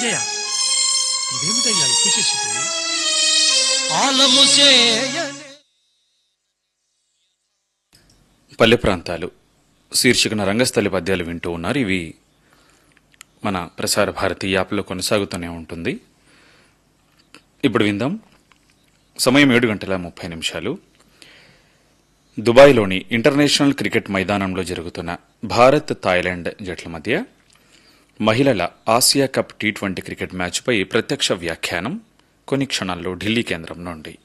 ధనంజయ ఇదేమిటయ్యా ఎక్కువ చేసింది ఆలము చేయనే పల్లె ప్రాంతాలు శీర్షికన రంగస్థలి పద్యాలు వింటూ ఉన్నారు ఇవి మన ప్రసార భారతి యాప్లో కొనసాగుతూనే ఉంటుంది ఇప్పుడు విందాం సమయం ఏడు గంటల ముప్పై నిమిషాలు దుబాయ్లోని ఇంటర్నేషనల్ క్రికెట్ మైదానంలో జరుగుతున్న భారత్ థాయిలాండ్ జట్ల మధ్య మహిళల Asia cup T twenty cricket మ్యాచ్పై ప్రత్యక్ష వ్యాఖ్యానం కొన్ని క్షణాల్లో ఢిల్లీ కేంద్రం నుండి